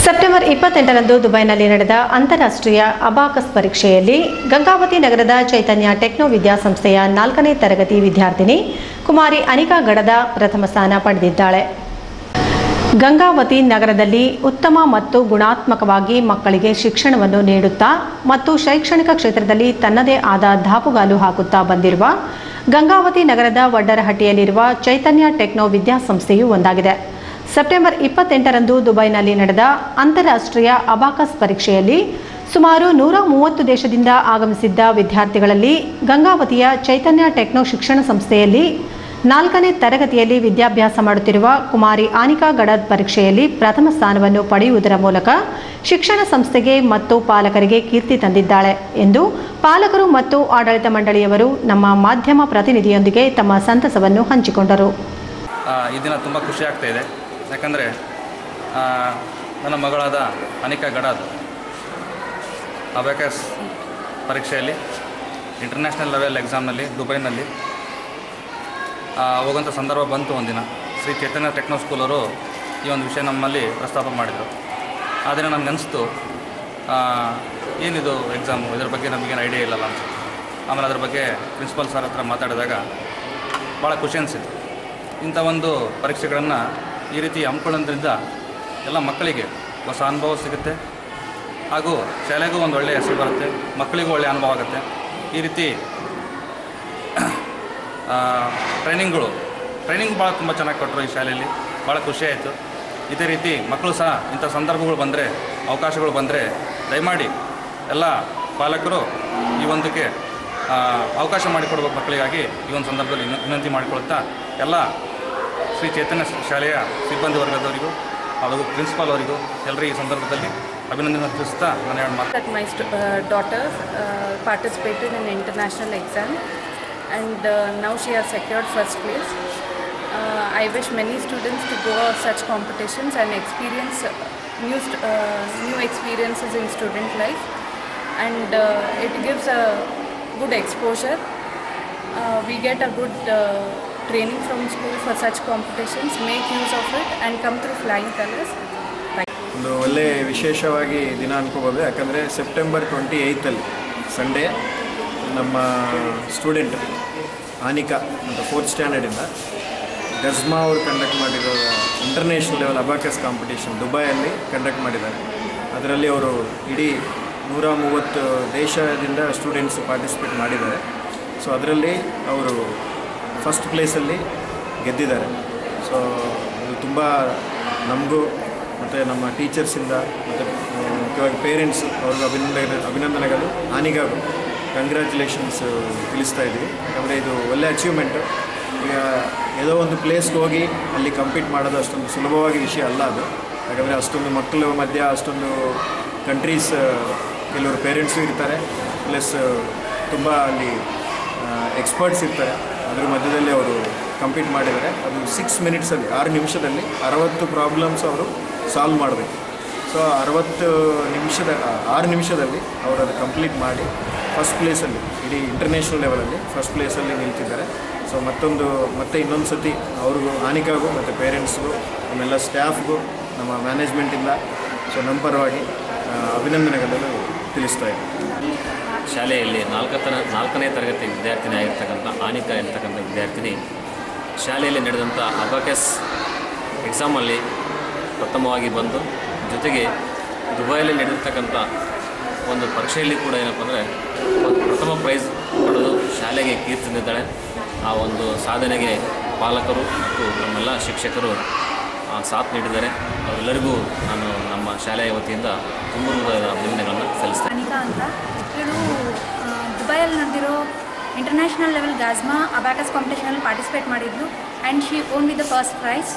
September ಇಪ್ಪತ್ತೆಂಟರಂದು ದುಬೈನಲ್ಲಿ ನಡೆದ ಅಂತಾರಾಷ್ಟ್ರೀಯ ಅಬಾಕಸ್ ಪರೀಕ್ಷೆಯಲ್ಲಿ ಗಂಗಾವತಿ ನಗರದ ಚೈತನ್ಯ ಟೆಕ್ನೋ ವಿದ್ಯಾಸಂಸ್ಥೆಯ ನಾಲ್ಕನೇ ತರಗತಿ ವಿದ್ಯಾರ್ಥಿನಿ ಕುಮಾರಿ ಅನಿಕಾ ಗಡದ ಪ್ರಥಮ ಸ್ಥಾನ ಪಡೆದಿದ್ದಾಳೆ ಗಂಗಾವತಿ ನಗರದಲ್ಲಿ ಉತ್ತಮ ಮತ್ತು ಗುಣಾತ್ಮಕವಾಗಿ ಮಕ್ಕಳಿಗೆ ಶಿಕ್ಷಣವನ್ನು ನೀಡುತ್ತಾ ಮತ್ತು ಶೈಕ್ಷಣಿಕ ಕ್ಷೇತ್ರದಲ್ಲಿ ತನ್ನದೇ ಆದ ದಾಪುಗಾಲು ಹಾಕುತ್ತಾ ಬಂದಿರುವ ಗಂಗಾವತಿ ನಗರದ ವಡ್ಡರಹಟ್ಟಿಯಲ್ಲಿರುವ ಚೈತನ್ಯ ಟೆಕ್ನೋ ವಿದ್ಯಾಸಂಸ್ಥೆಯು ಒಂದಾಗಿದೆ ಸೆಪ್ಟೆಂಬರ್ ಇಪ್ಪತ್ತೆಂಟರಂದು ದುಬೈನಲ್ಲಿ ನಡೆದ ಅಂತಾರಾಷ್ಟ್ರೀಯ ಅಬಾಕಸ್ ಪರೀಕ್ಷೆಯಲ್ಲಿ ಸುಮಾರು ನೂರ ಮೂವತ್ತು ದೇಶದಿಂದ ಆಗಮಿಸಿದ್ದ ವಿದ್ಯಾರ್ಥಿಗಳಲ್ಲಿ ಗಂಗಾವತಿಯ ಚೈತನ್ಯ ಟೆಕ್ನೋ ಶಿಕ್ಷಣ ಸಂಸ್ಥೆಯಲ್ಲಿ ನಾಲ್ಕನೇ ತರಗತಿಯಲ್ಲಿ ವಿದ್ಯಾಭ್ಯಾಸ ಮಾಡುತ್ತಿರುವ ಕುಮಾರಿ ಆನಿಕಾ ಗಡದ್ ಪರೀಕ್ಷೆಯಲ್ಲಿ ಪ್ರಥಮ ಸ್ಥಾನವನ್ನು ಪಡೆಯುವುದರ ಮೂಲಕ ಶಿಕ್ಷಣ ಸಂಸ್ಥೆಗೆ ಮತ್ತು ಪಾಲಕರಿಗೆ ಕೀರ್ತಿ ತಂದಿದ್ದಾಳೆ ಎಂದು ಪಾಲಕರು ಮತ್ತು ಆಡಳಿತ ಮಂಡಳಿಯವರು ನಮ್ಮ ಮಾಧ್ಯಮ ಪ್ರತಿನಿಧಿಯೊಂದಿಗೆ ತಮ್ಮ ಸಂತಸವನ್ನು ಹಂಚಿಕೊಂಡರು ಆ, ಈ ದಿನ ತುಂಬ ಖುಷಿ ಆಗ್ತಾ ಇದೆ ಯಾಕಂದರೆ ನನ್ನ ಮಗಳಾದ ಅನಿಕಾ ಗಡಾದ್ ಅಬ್ಯಾಕಸ್ ಪರೀಕ್ಷೆಯಲ್ಲಿ ಇಂಟರ್ನ್ಯಾಷನಲ್ ಲೆವೆಲ್ ಎಕ್ಸಾಮ್ನಲ್ಲಿ ದುಬೈನಲ್ಲಿ ಆ, ಹೋಗೋಂಥ ಸಂದರ್ಭ ಬಂತು ಒಂದಿನ ಶ್ರೀ ಚೈತನ್ಯ ಟೆಕ್ನೋ ಸ್ಕೂಲವರು ಈ ಒಂದು ವಿಷಯ ನಮ್ಮಲ್ಲಿ ಪ್ರಸ್ತಾಪ ಮಾಡಿದರು ಆ ದಿನ ನನಗೆ ಅನಿಸ್ತು ಏನಿದು ಎಕ್ಸಾಮು ಇದ್ರ ಬಗ್ಗೆ ನಮಗೇನು ಐಡಿಯಾ ಇಲ್ಲಲ್ಲ ಅಂತ ಆಮೇಲೆ ಅದ್ರ ಬಗ್ಗೆ ಪ್ರಿನ್ಸಿಪಲ್ ಸರ್ ಹತ್ರ ಮಾತಾಡಿದಾಗ ಭಾಳ ಖುಷಿ ಅನಿಸಿತು ಇಂಥ ಒಂದು ಪರೀಕ್ಷೆಗಳನ್ನು ಈ ರೀತಿ ಹಮ್ಮಿಕೊಳ್ಳೋದ್ರಿಂದ ಎಲ್ಲ ಮಕ್ಕಳಿಗೆ ಹೊಸ ಅನುಭವ ಸಿಗುತ್ತೆ ಹಾಗೂ ಶಾಲೆಗೂ ಒಂದು ಒಳ್ಳೆಯ ಹೆಸರು ಬರುತ್ತೆ ಮಕ್ಕಳಿಗೂ ಒಳ್ಳೆಯ ಅನುಭವ ಆಗುತ್ತೆ ಈ ರೀತಿ ಟ್ರೈನಿಂಗ್ಗಳು ಟ್ರೈನಿಂಗ್ ಭಾಳ ತುಂಬ ಚೆನ್ನಾಗಿ ಕೊಟ್ಟರು ಈ ಶಾಲೆಯಲ್ಲಿ ಭಾಳ ಖುಷಿ ಆಯಿತು ಇದೇ ರೀತಿ ಮಕ್ಕಳು ಸಹ ಇಂಥ ಸಂದರ್ಭಗಳು ಬಂದರೆ ಅವಕಾಶಗಳು ಬಂದರೆ ದಯಮಾಡಿ ಎಲ್ಲ ಪಾಲಕರು ಈ ಒಂದಕ್ಕೆ ಆ, ಅವಕಾಶ ಮಾಡಿಕೊಡ್ಬೇಕು ಮಕ್ಕಳಿಗಾಗಿ ಈ ಒಂದು ಸಂದರ್ಭದಲ್ಲಿ ವಿನ- ವಿನಂತಿ ಮಾಡಿಕೊಳ್ತಾ ಎಲ್ಲ ಶ್ರೀ ಚೈತನ್ಯ ಶಾಲೆಯ ಸಿಬ್ಬಂದಿ ವರ್ಗದವರಿಗೂ ಹಾಗೂ ಪ್ರಿನ್ಸಿಪಾಲ್ ಅವರಿಗೂ ಎಲ್ಲರೂ ಈ ಸಂದರ್ಭದಲ್ಲಿ ಅಭಿನಂದನೆ ತಿಳಿಸ್ತಾ ನಾನು ಎರಡು ಮಾತು that my st- uh, daughter uh, participated in international exam and uh, now she has secured first place. Uh, I wish many students to go such competitions and experience uh, new, st- uh, new experiences in student life and uh, it gives a good exposure. Uh, we get a good uh, training from school for such competitions, make use of it and come through flying colors. ಒಂದು ಒಳ್ಳೆ ವಿಶೇಷವಾಗಿ ದಿನ ಅನ್ಕೋಬೋದು ಯಾಕಂದರೆ September twenty ಏಯ್ತಲ್ಲಿ Sunday ನಮ್ಮ student Anika ಅಂತ fourth ಸ್ಟ್ಯಾಂಡರ್ಡಿಂದ ಗಜ್ಮಾ ಅವರು ಕಂಡಕ್ಟ್ ಮಾಡಿರೋ ಇಂಟರ್ನ್ಯಾಷನಲ್ ಲೆವೆಲ್ ಅಬಾಕಸ್ ಕಾಂಪಿಟೇಷನ್ ದುಬೈಯಲ್ಲಿ ಕಂಡಕ್ಟ್ ಮಾಡಿದ್ದಾರೆ ಅದರಲ್ಲಿ ಅವರು ಇಡೀ ನೂರ ಮೂವತ್ತು ದೇಶದಿಂದ ಸ್ಟೂಡೆಂಟ್ಸ್ ಪಾರ್ಟಿಸಿಪೇಟ್ ಮಾಡಿದ್ದಾರೆ ಸೊ ಅದರಲ್ಲಿ ಅವರು ಫಸ್ಟ್ ಪ್ಲೇಸಲ್ಲಿ ಗೆದ್ದಿದ್ದಾರೆ ಸೊ ಇದು ತುಂಬ ನಮಗೂ ಮತ್ತು ನಮ್ಮ ಟೀಚರ್ಸಿಂದ ಮತ್ತು ಮುಖ್ಯವಾಗಿ ಪೇರೆಂಟ್ಸ್ ಅವ್ರಿಗೆ ಅಭಿನಂದನೆ ಅಭಿನಂದನೆಗಳು ಹಾನಿಗಾಗು ಕಂಗ್ರ್ಯಾಚುಲೇಷನ್ಸ್ ತಿಳಿಸ್ತಾ ಇದ್ದೀವಿ ಯಾಕಂದರೆ ಇದು ಒಳ್ಳೆ ಅಚೀವ್ಮೆಂಟು ಈಗ ಯಾವುದೋ ಒಂದು ಪ್ಲೇಸ್ಗೆ ಹೋಗಿ ಅಲ್ಲಿ ಕಂಪೀಟ್ ಮಾಡೋದು ಅಷ್ಟೊಂದು ಸುಲಭವಾಗಿ ವಿಷಯ ಅಲ್ಲ ಅದು ಯಾಕಂದರೆ ಅಷ್ಟೊಂದು ಮಕ್ಕಳ ಮಧ್ಯ ಅಷ್ಟೊಂದು ಕಂಟ್ರೀಸ್ ಕೆಲವರು ಪೇರೆಂಟ್ಸು ಇರ್ತಾರೆ ಪ್ಲಸ್ ತುಂಬ ಅಲ್ಲಿ ಎಕ್ಸ್ಪರ್ಟ್ಸ್ ಇರ್ತಾರೆ ಅದ್ರ ಮಧ್ಯದಲ್ಲಿ ಅವರು ಕಂಪೀಟ್ ಮಾಡಿದ್ದಾರೆ ಅದು ಸಿಕ್ಸ್ ಮಿನಿಟ್ಸಲ್ಲಿ ಆರು ನಿಮಿಷದಲ್ಲಿ ಅರವತ್ತು ಪ್ರಾಬ್ಲಮ್ಸ್ ಅವರು ಸಾಲ್ವ್ ಮಾಡಬೇಕು ಸೊ ಅರವತ್ತು ನಿಮಿಷದ ಆರು ನಿಮಿಷದಲ್ಲಿ ಅವರು ಅದು ಕಂಪ್ಲೀಟ್ ಮಾಡಿ ಫಸ್ಟ್ ಪ್ಲೇಸಲ್ಲಿ ಇಡೀ ಇಂಟರ್ನ್ಯಾಷನಲ್ ಲೆವೆಲಲ್ಲಿ ಫಸ್ಟ್ ಪ್ಲೇಸಲ್ಲಿ ನಿಲ್ತಿದ್ದಾರೆ ಸೊ ಮತ್ತೊಂದು ಮತ್ತೆ ಇನ್ನೊಂದು ಸತಿ ಅವ್ರಿಗೂ ಹಾನಿಕಾಗೂ ಮತ್ತು ಪೇರೆಂಟ್ಸ್ಗೂ ನಮ್ಮೆಲ್ಲ ಸ್ಟಾಫ್ಗೂ ನಮ್ಮ ಮ್ಯಾನೇಜ್ಮೆಂಟಿಂದ ಸೊ ನಮ್ಮ ಪರವಾಗಿ ಆ, ಅಭಿನಂದನೆಗಳನ್ನು ತಿಳಿಸ್ತಾ ಇದ್ದೀನಿ ಶಾಲೆಯಲ್ಲಿ ನಾಲ್ಕತರ ನಾಲ್ಕನೇ ತರಗತಿ ವಿದ್ಯಾರ್ಥಿನಿ ಆಗಿರ್ತಕ್ಕಂಥ ಆನಿಕಾ ಎಂತಕ್ಕಂಥ ವಿದ್ಯಾರ್ಥಿನಿ ಶಾಲೆಯಲ್ಲಿ ನಡೆದಂಥ ಅಬಾಕೆಸ್ ಎಕ್ಸಾಮಲ್ಲಿ ಪ್ರಥಮವಾಗಿ ಬಂದು ಜೊತೆಗೆ ದುಬೈಯಲ್ಲಿ ನಡೆದಿರ್ತಕ್ಕಂಥ ಒಂದು ಪರೀಕ್ಷೆಯಲ್ಲಿ ಕೂಡ ಏನಪ್ಪ ಅಂದರೆ ಒಂದು ಪ್ರಥಮ ಪ್ರೈಸ್ ಪಡೆದು ಶಾಲೆಗೆ ಕೀರ್ತಿ ತಂದಿದ್ದಾಳೆ ಆ ಒಂದು ಸಾಧನೆಗೆ ಪಾಲಕರು ಮತ್ತು ನಮ್ಮೆಲ್ಲ ಶಿಕ್ಷಕರು ಆ, ಸಾಥ್ ನೀಡಿದ್ದಾರೆ ಅವರೆಲ್ಲರಿಗೂ ನಾನು ನಮ್ಮ ಶಾಲೆಯ ವತಿಯಿಂದ ತುಂಬ ಹೃದಯದ ಅಭಿನಂದನೆಗಳನ್ನು ಸಲ್ಲಿಸ್ತೇನೆ ಅನಿಕಾ ಅಂತ ಇವಳು ಆ, ದುಬೈಯಲ್ಲಿ ನಡೆದಿರೋ ಇಂಟರ್ನ್ಯಾಷನಲ್ ಲೆವೆಲ್ ಗಾಜ್ಮಾ ಅಬ್ಯಾಕಸ್ ಕಾಂಪಿಟೇಷನಲ್ಲಿ ಪಾರ್ಟಿಸಿಪೇಟ್ ಮಾಡಿದ್ಲು and she won with the first prize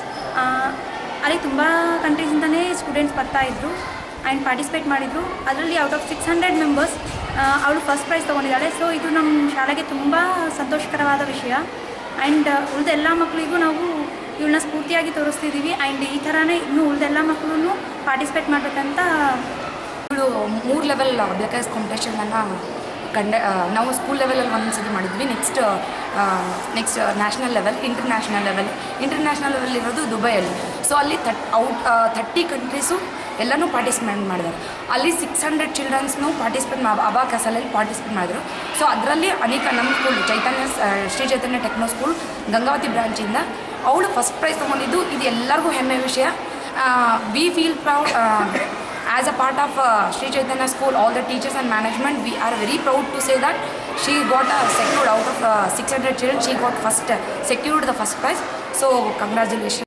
ಅಲ್ಲಿ ತುಂಬ ಕಂಟ್ರೀಸಿಂದನೇ ಸ್ಟೂಡೆಂಟ್ಸ್ ಬರ್ತಾ ಇದ್ರು ಆ್ಯಂಡ್ ಪಾರ್ಟಿಸಿಪೇಟ್ ಮಾಡಿದರು ಅದರಲ್ಲಿ out of six hundred members ಅವಳು ಫಸ್ಟ್ ಪ್ರೈಸ್ ತೊಗೊಂಡಿದ್ದಾಳೆ ಸೊ ಇದು ನಮ್ಮ ಶಾಲೆಗೆ ತುಂಬ ಸಂತೋಷಕರವಾದ ವಿಷಯ ಆ್ಯಂಡ್ ಉಳಿದ ಎಲ್ಲ ಮಕ್ಕಳಿಗೂ ನಾವು ಇವಳನ್ನ ಸ್ಫೂರ್ತಿಯಾಗಿ ತೋರಿಸ್ತಿದ್ದೀವಿ ಆ್ಯಂಡ್ ಈ ಥರನೇ ಇನ್ನೂ ಉಳಿದೆಲ್ಲ ಮಕ್ಕಳು ಪಾರ್ಟಿಸಿಪೇಟ್ ಮಾಡಬೇಕಂತ ಇವಳು ಮೂರು ಲೆವೆಲ್ ಅಬ್ಯಾಕಸ್ ಕಾಂಪಿಟೇಷನನ್ನು ಕಂಡ ಆ, ನಾವು ಸ್ಕೂಲ್ ಲೆವೆಲಲ್ಲಿ ಒಂದೊಂದು ಸತಿ ಮಾಡಿದ್ವಿ next next national level international level international level ಇರೋದು ದುಬೈಯಲ್ಲಿ ಸೊ ಅಲ್ಲಿ ತಟ್ ಔಟ್ ಥರ್ಟಿ ಕಂಟ್ರೀಸು ಎಲ್ಲನೂ ಪಾರ್ಟಿಸಿಪೇಟ್ ಮಾಡಿದ್ದಾರೆ ಅಲ್ಲಿ ಸಿಕ್ಸ್ ಹಂಡ್ರೆಡ್ ಚಿಲ್ಡ್ರನ್ಸ್ನು ಪಾರ್ಟಿಸಿಪೇಟ್ ಮಾ ಅಬಾಕಸಲ್ಲಿ ಪಾರ್ಟಿಸಿಪೇಟ್ ಮಾಡಿದ್ರು ಸೊ ಅದರಲ್ಲಿ ಅನೇಕ ನಮ್ಮ ಸ್ಕೂಲ್ ಚೈತನ್ಯ ಸ- ಶ್ರೀ ಚೈತನ್ಯ ಟೆಕ್ನೋ ಸ್ಕೂಲ್ ಗಂಗಾವತಿ ಬ್ರಾಂಚಿಂದ ಅವಳು ಫಸ್ಟ್ ಪ್ರೈಸ್ ತೊಗೊಂಡಿದ್ದು ಇದು ಎಲ್ಲರಿಗೂ ಹೆಮ್ಮೆ ವಿಷಯ we feel proud as a part of uh, Sri Chaitanya School, all the teachers and management, we are very proud to say that she got uh, secured out of uh, 600 children, she got first uh, secured the first prize. So congratulations.